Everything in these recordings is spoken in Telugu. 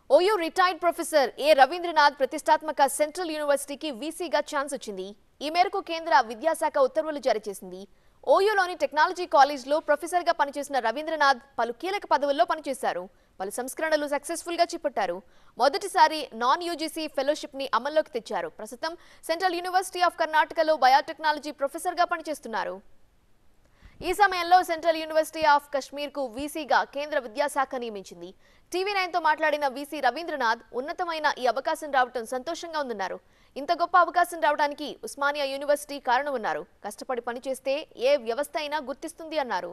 OU retired professor A Ravindranath ప్రతిష్టాత్మక సెంట్రల్ యూనివర్సిటీకి వీసీగా ఛాన్స్ వచ్చింది ఈ మేరకు కేంద్ర విద్యాశాఖ ఉత్తర్వులు జారీ చేసింది ఓయూలోని టెక్నాలజీ కాలేజ్లో ప్రొఫెసర్గా పనిచేసిన రవీంద్రనాథ్ పలు కీలక పదవుల్లో పనిచేశారు పలు సంస్కరణలు సక్సెస్ఫుల్ గా చేపట్టారు మొదటిసారి నాన్ యూజీసీ ఫెలోషిప్ ని అమల్లోకి తెచ్చారు ప్రస్తుతం సెంట్రల్ యూనివర్సిటీ ఆఫ్ కర్ణాటకలో బయోటెక్నాలజీ ప్రొఫెసర్గా పనిచేస్తున్నారు ఈ సమయంలో సెంట్రల్ యూనివర్సిటీ ఆఫ్ కశ్మీర్ కు వీసీగా కేంద్ర విద్యాశాఖ నియమించింది టీవీ నైన్ తో మాట్లాడిన వీసీ రవీంద్రనాథ్ ఉన్నతమైన ఈ అవకాశం రావటం సంతోషంగా ఉందన్నారు ఇంత గొప్ప అవకాశం రావడానికి ఉస్మానియా యూనివర్సిటీ కారణమన్నారు కష్టపడి పనిచేస్తే ఏ వ్యవస్థ అయినా గుర్తిస్తుంది అన్నారు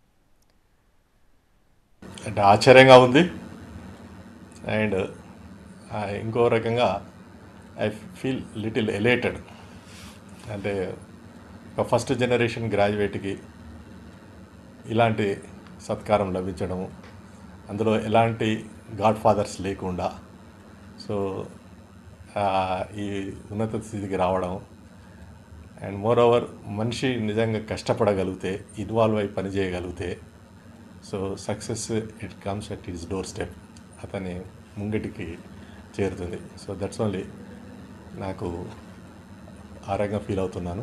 అంటే ఆశ్చర్యంగా ఉంది అండ్ ఇంకో రకంగా ఐ ఫీల్ లిటిల్ ఎలేటెడ్ అంటే ఒక ఫస్ట్ జనరేషన్ గ్రాడ్యుయేట్కి ఇలాంటి సత్కారం లభించడము అందులో ఎలాంటి గాడ్ ఫాదర్స్ లేకుండా సో ఆ, ఈ ఉన్నత స్థితికి రావడం అండ్ మోర్ ఓవర్ మనిషి నిజంగా కష్టపడగలిగితే ఇన్వాల్వ్ అయి పని చేయగలిగితే so success it comes at his doorstep అతని ముంగిటికి చేరుతుంది సో దట్స్ ఓన్లీ నాకు ఆ రకంగా ఫీల్ అవుతున్నాను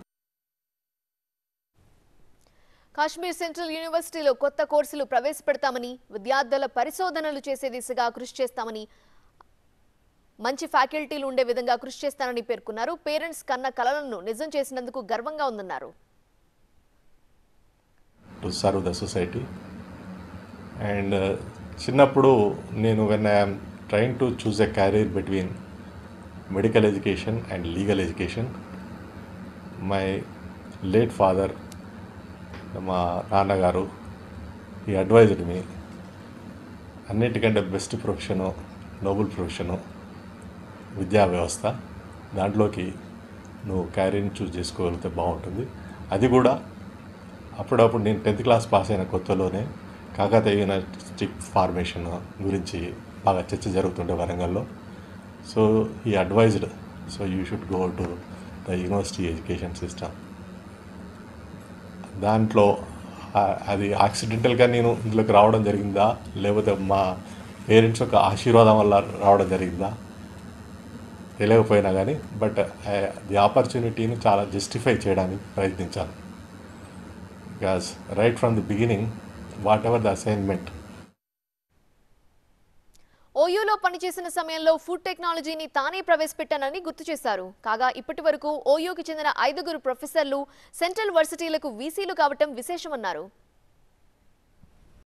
కాశ్మీర్ సెంట్రల్ యూనివర్సిటీలో కొత్త కోర్సులు ప్రవేశపెడతామని విద్యార్థుల పరిశోధనలు చేసే దిశగా కృషి చేస్తామని మంచి ఫ్యాకల్టీలు ఉండే విధంగా కృషి చేస్తానని పేర్కొన్నారు పేరెంట్స్ కన్న కలలను నిజం చేసినందుకు గర్వంగా ఉందన్నారు to serve the society and చిన్నప్పుడు నేను when I'm trying to choose a career between medical education and legal education my late father మా నాన్నగారు ఈ అడ్వైజ్డ్ మీ అన్నిటికంటే బెస్ట్ ప్రొఫెషను నోబుల్ ప్రొఫెషను విద్యా వ్యవస్థ దాంట్లోకి నువ్వు క్యారీని చూస్ చేసుకోగలిగితే బాగుంటుంది అది కూడా అప్పుడప్పుడు నేను టెన్త్ క్లాస్ పాస్ అయిన కొత్తలోనే కాకతీయ యూనివర్సిటీ ఫార్మేషన్ గురించి బాగా చర్చ జరుగుతుండే వరంగల్లో సో ఈ advised so you should go to the university education system దాంట్లో ఆ- అది యాక్సిడెంటల్గా నేను ఇందులోకి రావడం జరిగిందా లేకపోతే మా పేరెంట్స్ యొక్క ఆశీర్వాదం వల్ల రావడం జరిగిందా తెలియకపోయినా కానీ బట్ ది ఆపర్చునిటీని చాలా జస్టిఫై చేయడానికి ప్రయత్నించాను because right from the beginning whatever the assignment ఓయూలో పనిచేసిన సమయంలో ఫుడ్ టెక్నాలజీని తానే ప్రవేశపెట్టానని గుర్తు చేశారు కాగా ఇప్పటి వరకు ఓయూకి చెందిన ఐదుగురు ప్రొఫెసర్లు సెంట్రల్ వర్సిటీలకు వీసీలు కావటం విశేషమన్నారు